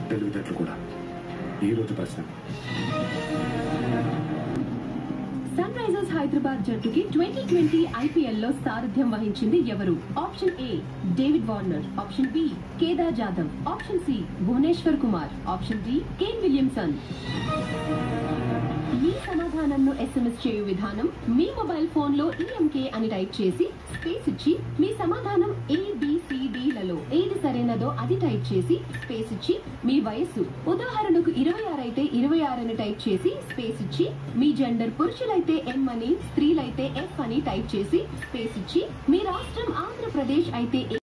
తెలివితేటలు కూడా ఈ రోజు ప్రశ్న సన్ రైజర్స్ హైదరాబాద్ జట్టుకి ట్వంటీ ట్వంటీ ఐపీఎల్ లో సారథ్యం వహించింది ఎవరు option A David Warner option B Kedar Jadhav option C Bhuvneshwar Kumar option D Kane Williamson మీ సమాధానంను ఎస్ఎంఎస్ చేయు విధానం మీ మొబైల్ ఫోన్ లో ఈఎంకే అని టైప్ చేసి స్పేస్ ఇచ్చి మీ సమాధానం ఏబిసిడిలలో ఏది సరైనదో అది టైప్ చేసి స్పేస్ ఇచ్చి మీ వయస్సు ఉదాహరణకు ఇరవై ఆరు అయితే ఇరవై ఆరు అని టైప్ చేసి స్పేస్ ఇచ్చి మీ జెండర్ పురుషులైతే ఎం అని స్త్రీలైతే ఎఫ్ అని టైప్ చేసి స్పేస్ ఇచ్చి మీ రాష్ట్రం ఆంధ్రప్రదేశ్ అయితే